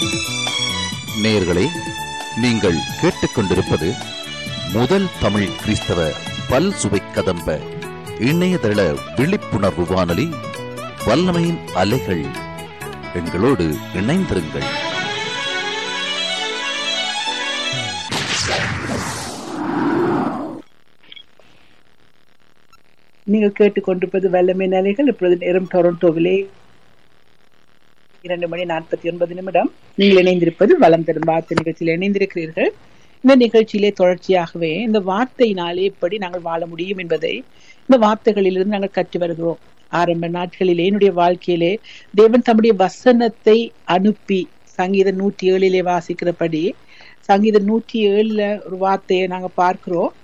நேயர்களே நீங்கள் கேட்டுக்கொண்டிருப்பது முதல் தமிழ் கிறிஸ்தவ பல் சுவை கதம்ப இணையதள விழிப்புணர்வு வானொலி வல்லமையின் அலைகள் எங்களோடு இணைந்திருங்கள் நீங்கள் கேட்டுக்கொண்டிருப்பது வல்லமை நிலைகள் இப்பொழுது நேரம் டொரண்டோவிலே இரண்டு மணி நாற்பத்தி ஒன்பது நிமிடம் நீங்கள் இணைந்திருப்பது வளம் தரும் வார்த்தை நிகழ்ச்சியில் இணைந்திருக்கிறீர்கள் இந்த நிகழ்ச்சியிலே தொடர்ச்சியாகவே இந்த வார்த்தையினாலே எப்படி நாங்கள் வாழ முடியும் என்பதை இந்த வார்த்தைகளிலிருந்து நாங்கள் கற்று வருகிறோம் ஆரம்ப நாட்களிலே என்னுடைய வாழ்க்கையிலே தேவன் தம்முடைய வசனத்தை அனுப்பி சங்கீதம் நூற்றி ஏழிலே வாசிக்கிறபடி சங்கீதம் நூற்றி ஏழுல ஒரு வார்த்தையை நாங்க பார்க்கிறோம்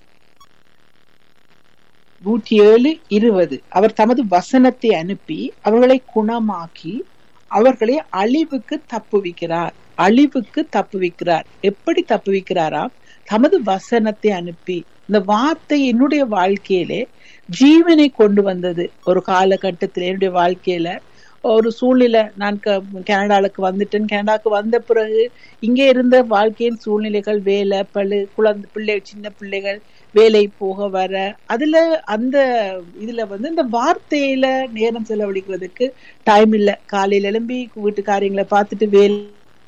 நூற்றி ஏழு இருபது அவர் தமது வசனத்தை அனுப்பி அவர்களை குணமாக்கி அவர்களை அழிவுக்கு தப்புவிக்கிறார் அழிவுக்கு தப்புவிக்கிறார் எப்படி தப்புவிக்கிறாராம் தமது வசனத்தை அனுப்பி இந்த வார்த்தை என்னுடைய வாழ்க்கையிலே ஜீவனை கொண்டு வந்தது ஒரு காலகட்டத்தில் என்னுடைய வாழ்க்கையில ஒரு சூழ்நிலை நான் கனடாவுக்கு வந்துட்டேன் கனடாவுக்கு வந்த பிறகு இங்கே இருந்த வாழ்க்கையின் சூழ்நிலைகள் வேலை பழு குழந்தை பிள்ளை சின்ன பிள்ளைகள் வேலை போக வர அதுல அந்த இதுல வந்து இந்த வார்த்தையில நேரம் செலவழிக்கிறதுக்கு டைம் இல்லை காலையில எழும்பி வீட்டு காரியங்களை பார்த்துட்டு வேலை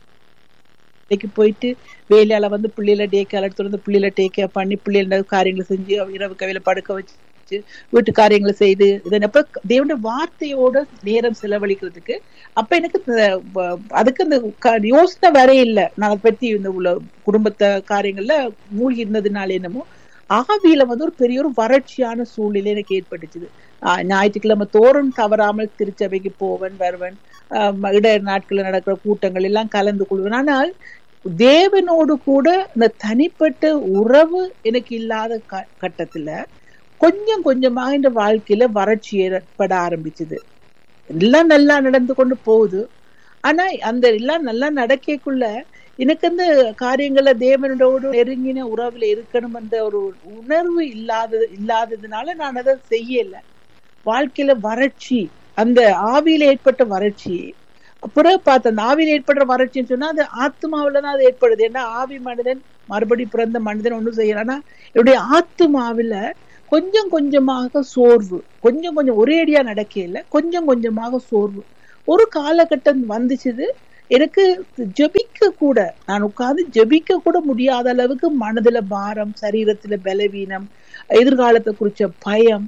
வேலைக்கு போயிட்டு வேலையால வந்து பிள்ளைல டே கேர் எடுத்து வந்து பிள்ளைல டேக் கேர் பண்ணி பிள்ளைகள காரியங்களை செஞ்சு இரவு கவையில படுக்க வச்சு வீட்டு காரியங்களை செய்து இதன் அப்ப தேவனுடைய வார்த்தையோட நேரம் செலவழிக்கிறதுக்கு அப்ப எனக்கு அதுக்கு அந்த யோசனை வர இல்லை நான் அதை பத்தி இந்த உள்ள குடும்பத்த காரியங்கள்ல மூழ்கி இருந்ததுனால என்னமோ ஆவியில வந்து ஒரு பெரிய ஒரு வறட்சியான சூழ்நிலை எனக்கு ஏற்பட்டுச்சுது ஞாயிற்றுக்கிழமை தோறும் தவறாமல் திருச்சபைக்கு போவன் வருவன் இட நாட்களில் நடக்கிற கூட்டங்கள் எல்லாம் கலந்து கொள்வேன் ஆனால் தேவனோடு கூட இந்த தனிப்பட்ட உறவு எனக்கு இல்லாத கட்டத்துல கொஞ்சம் கொஞ்சமாக இந்த வாழ்க்கையில வறட்சி ஏற்பட ஆரம்பிச்சுது எல்லாம் நல்லா நடந்து கொண்டு போகுது ஆனா அந்த எல்லாம் நல்லா நடக்கக்குள்ள எனக்கு அந்த காரியங்கள தேவனோடு நெருங்கின உறவுல இருக்கணும் என்ற ஒரு உணர்வு இல்லாதது இல்லாததுனால நான் அதை செய்யல வாழ்க்கையில வறட்சி அந்த ஆவியில ஏற்பட்ட வறட்சி பிறகு பார்த்த அந்த ஆவியில ஏற்படுற வறட்சின்னு சொன்னா அது ஆத்மாவில தான் அது ஏற்படுது ஏன்னா ஆவி மனிதன் மறுபடி பிறந்த மனிதன் ஒண்ணும் செய்யறானா என்னுடைய ஆத்மாவில கொஞ்சம் கொஞ்சமாக சோர்வு கொஞ்சம் கொஞ்சம் ஒரே அடியா நடக்கல கொஞ்சம் கொஞ்சமாக சோர்வு ஒரு காலகட்டம் வந்துச்சுது எனக்கு ஜபிக்க கூட நான் உட்கார்ந்து ஜபிக்க கூட முடியாத அளவுக்கு மனதுல பாரம் சரீரத்துல பலவீனம் எதிர்காலத்தை குறிச்ச பயம்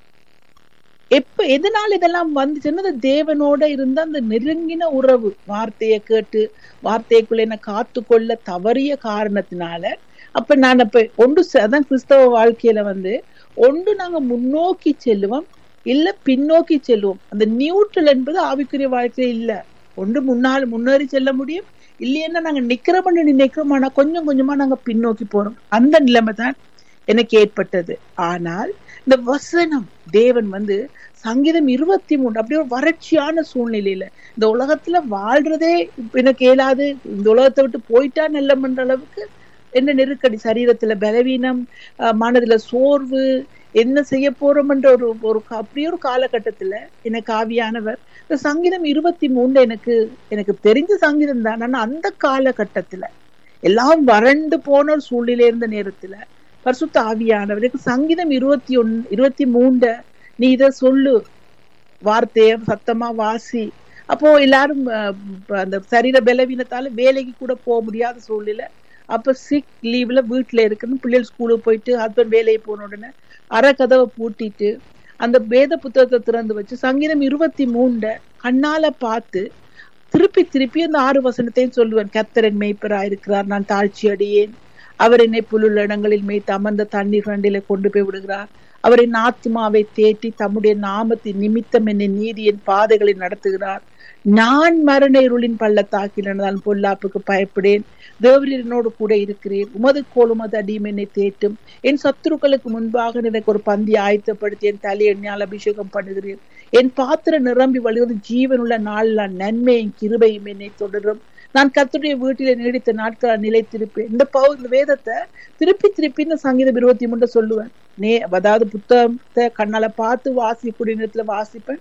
எப்ப எதனால இதெல்லாம் வந்துச்சுன்னா தேவனோட இருந்த அந்த நெருங்கின உறவு வார்த்தையை கேட்டு வார்த்தைக்குள்ள என்ன காத்து கொள்ள தவறிய காரணத்தினால அப்ப நான் அப்ப ஒன்று அதான் கிறிஸ்தவ வாழ்க்கையில வந்து ஒன்று நாங்க முன்னோக்கி செல்லுவோம் இல்ல பின்னோக்கி செல்லுவோம் அந்த நியூட்ரல் என்பது ஆவிக்குரிய வாழ்க்கையில இல்ல ஒன்று முன்னால் முன்னேறி செல்ல முடியும் இல்லைன்னா நாங்க நிக்கிறோம்னு நினைக்கிறோம் ஆனா கொஞ்சம் கொஞ்சமா நாங்க பின்னோக்கி போறோம் அந்த நிலைமை தான் எனக்கு ஏற்பட்டது ஆனால் இந்த வசனம் தேவன் வந்து சங்கீதம் இருபத்தி மூணு அப்படி ஒரு வறட்சியான சூழ்நிலையில இந்த உலகத்துல வாழ்றதே எனக்கு இயலாது இந்த உலகத்தை விட்டு போயிட்டா நல்லம்ன்ற அளவுக்கு என்ன நெருக்கடி சரீரத்துல பலவீனம் மனதுல சோர்வு என்ன செய்ய போறோம்ன்ற ஒரு ஒரு அப்படியே ஒரு காலகட்டத்துல எனக்கு ஆவியானவர் இந்த சங்கீதம் இருபத்தி மூணுல எனக்கு எனக்கு தெரிஞ்ச சங்கீதம் தான் ஆனா அந்த காலகட்டத்துல எல்லாம் வறண்டு போன ஒரு சூழ்நிலை இருந்த நேரத்துல பரிசுத்த ஆவியானவருக்கு சங்கீதம் இருபத்தி ஒன் இருபத்தி மூண்ட நீ இத சொல்லு வார்த்தைய சத்தமா வாசி அப்போ எல்லாரும் அந்த சரீர பலவீனத்தால வேலைக்கு கூட போக முடியாத சூழ்நிலை அப்ப சிக் லீவ்ல வீட்டுல இருக்குன்னு பிள்ளைகள் ஸ்கூலுக்கு போயிட்டு ஹஸ்பண்ட் வேலையை போன உடனே அரை கதவை பூட்டிட்டு அந்த வேத புத்தகத்தை திறந்து வச்சு சங்கீதம் இருபத்தி மூண்ட கண்ணால பார்த்து திருப்பி திருப்பி அந்த ஆறு வசனத்தையும் சொல்லுவேன் கத்தரன் மெய்ப்பரா இருக்கிறார் நான் தாழ்ச்சி அடியேன் அவர் என்னை புல்லுள்ள இடங்களில் மேய்த்து அமர்ந்த தண்ணீர் கண்டில கொண்டு போய் விடுகிறார் அவரின் ஆத்மாவை தேட்டி தம்முடைய நாமத்தின் நிமித்தம் என்னை நீதியின் பாதைகளை நடத்துகிறார் நான் மரண இருளின் பள்ளத்தாக்கில் நடந்தால் பொல்லாப்புக்கு பயப்படேன் தேவரீர் என்னோடு கூட இருக்கிறேன் உமது கோல் உமது அடியும் என்னை தேட்டும் என் சத்துருக்களுக்கு முன்பாக எனக்கு ஒரு பந்தி ஆயத்தப்படுத்தி என் தலை எண்ணால் அபிஷேகம் பண்ணுகிறேன் என் பாத்திரம் நிரம்பி வழிவது ஜீவனுள்ள நாளில் நன்மையும் கிருபையும் என்னை தொடரும் நான் கத்துடைய வீட்டில நீடித்த நாட்கள் நிலைத்திருப்பேன் இந்த பவு இந்த வேதத்தை திருப்பி திருப்பி இந்த சங்கீதம் இருபத்தி மூணு சொல்லுவேன் நே அதாவது புத்தகத்தை கண்ணால பார்த்து வாசிக்கூடிய நேரத்துல வாசிப்பேன்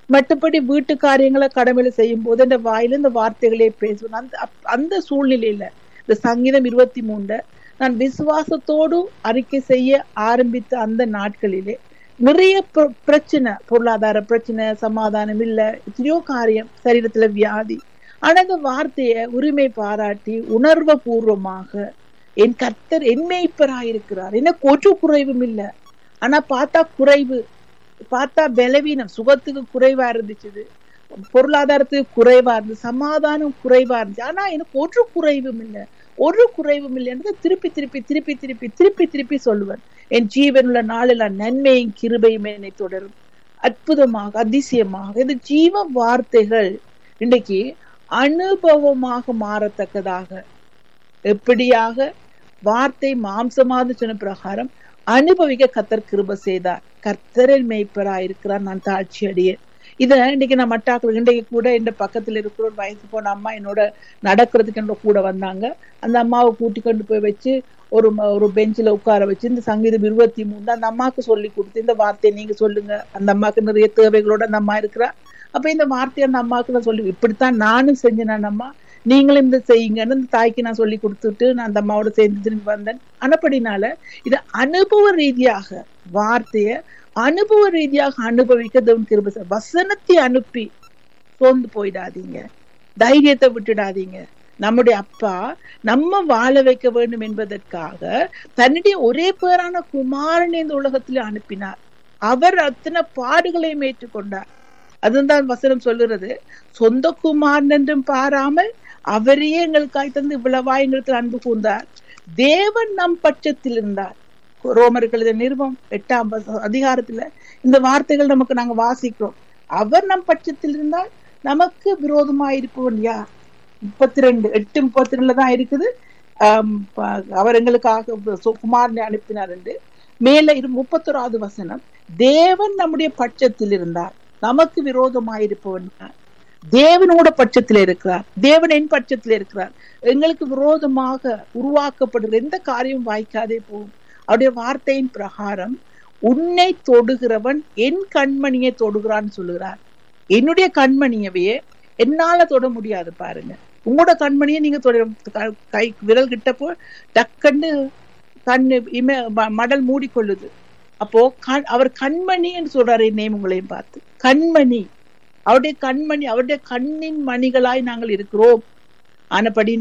மற்றபடி வீட்டு காரியங்களை கடமையில செய்யும் போது இந்த வாயில இந்த வார்த்தைகளே பேசுவேன் அந்த அப்- அந்த சூழ்நிலையில இந்த சங்கீதம் இருபத்தி மூணுல நான் விசுவாசத்தோடு அறிக்கை செய்ய ஆரம்பித்த அந்த நாட்களிலே நிறைய பிர- பிரச்சனை பொருளாதார பிரச்சனை சமாதானம் இல்ல எத்தனையோ காரியம் சரீரத்துல வியாதி ஆனா இந்த வார்த்தைய உரிமை பாராட்டி உணர்வு பூர்வமாக என் கர்த்தர் என் மேய்ப்பராயிருக்கிறார் எனக்கு ஒரு குறைவும் இல்ல ஆனா பார்த்தா குறைவு பார்த்தா பலவீனம் சுகத்துக்கு குறைவா இருந்துச்சு பொருளாதாரத்துக்கு குறைவா இருந்துச்சு சமாதானம் குறைவா இருந்துச்சு ஆனா எனக்கு ஒரு குறைவும் இல்லை ஒரு குறைவும் இல்லைன்றதை திருப்பி திருப்பி திருப்பி திருப்பி திருப்பி திருப்பி சொல்லுவேன் என் ஜீவனுள்ள நாளில் நன்மையும் கிருபையும் என்னை தொடரும் அற்புதமாக அதிசயமாக இந்த ஜீவ வார்த்தைகள் இன்னைக்கு அனுபவமாக மாறத்தக்கதாக எப்படியாக வார்த்தை மாம்சமாக சொன்ன பிரகாரம் அனுபவிக்க கத்தர் கிருப செய்தார் கர்த்தரின் மேய்ப்பராய் இருக்கிறார் நான் தாழ்ச்சி அடியேன் இத இன்னைக்கு நான் மட்டாக்கள் இன்றைக்கு கூட இந்த பக்கத்துல இருக்கிற ஒரு வயசு போன அம்மா என்னோட நடக்கிறதுக்கு என்னோட கூட வந்தாங்க அந்த அம்மாவை கூட்டி கொண்டு போய் வச்சு ஒரு ம- ஒரு பெஞ்சில உட்கார வச்சு இந்த சங்கீதம் இருபத்தி மூணு அந்த அம்மாவுக்கு சொல்லி கொடுத்து இந்த வார்த்தையை நீங்க சொல்லுங்க அந்த அம்மாவுக்கு நிறைய தேவைகளோட அந்த அம்மா இருக்கிறா அப்ப இந்த வார்த்தையை அந்த அம்மாவுக்கு நான் சொல்லி இப்படித்தான் நானும் செஞ்சேன் அந்த அம்மா நீங்களும் இந்த செய்யுங்கன்னு இந்த தாய்க்கு நான் சொல்லி கொடுத்துட்டு நான் அந்த அம்மாவோட சேர்ந்து திரும்பி வந்தேன் அனப்படினால இது அனுபவ ரீதியாக வார்த்தைய அனுபவ ரீதியாக அனுபவிக்க தேவன் கிருபை செய்வார். வசனத்தை அனுப்பி சோர்ந்து போயிடாதீங்க தைரியத்தை விட்டுடாதீங்க நம்முடைய அப்பா நம்ம வாழ வைக்க வேண்டும் என்பதற்காக தன்னுடைய ஒரே பேரான குமாரனை இந்த உலகத்திலே அனுப்பினார் அவர் அத்தனை பாடுகளையும் ஏற்றுக்கொண்டார் அதுதான் வசனம் சொல்லுறது சொந்த குமாரன் என்றும் பாராமல் அவரையே எங்களுக்காய் தந்து இவ்வளவா எங்களுக்கு அன்பு கூர்ந்தார் தேவன் நம் பட்சத்தில் இருந்தார் ரோமர்கள் எழுதிய நிருபம் எட்டாம் வச- அதிகாரத்துல இந்த வார்த்தைகள் நமக்கு நாங்க வாசிக்கிறோம் அவர் நம் பட்சத்தில் இருந்தால் நமக்கு விரோதமாயிருப்பவன் யார் முப்பத்தி ரெண்டு எட்டு முப்பத்தி ரெண்டுல தான் இருக்குது ஆம், ப- அவர் எங்களுக்காக சு- குமாரனை அனுப்பினார் என்று மேல இரு முப்பத்தொராவது வசனம் தேவன் நம்முடைய பட்சத்தில் இருந்தார் நமக்கு விரோதமாயிருப்பவன் யார் தேவனோட பட்சத்தில் இருக்கிறார் தேவன் என் பட்சத்தில் இருக்கிறார் எங்களுக்கு விரோதமாக உருவாக்கப்படுகிற எந்த காரியம் வாய்க்காதே போகும் அவருடைய வார்த்தையின் பிரகாரம் உன்னை தொடுகிறவன் என் கண்மணியை தொடுகிறான்னு சொல்லுகிறார் என்னுடைய கண்மணியவையே என்னால தொட முடியாது பாருங்க உங்களோட கண்மணியை நீங்க தொட க- கை விரல் கிட்டப்போ டக்குன்னு கண்ணு இம ம- மடல் மூடிக்கொள்ளுது அப்போ கண் அவர் கண்மணி என்று சொல்றாரு என்னையும் உங்களையும் பார்த்து கண்மணி அவருடைய கண்மணி அவருடைய கண்ணின் மணிகளாய் நாங்கள் இருக்கிறோம் ஆனபடி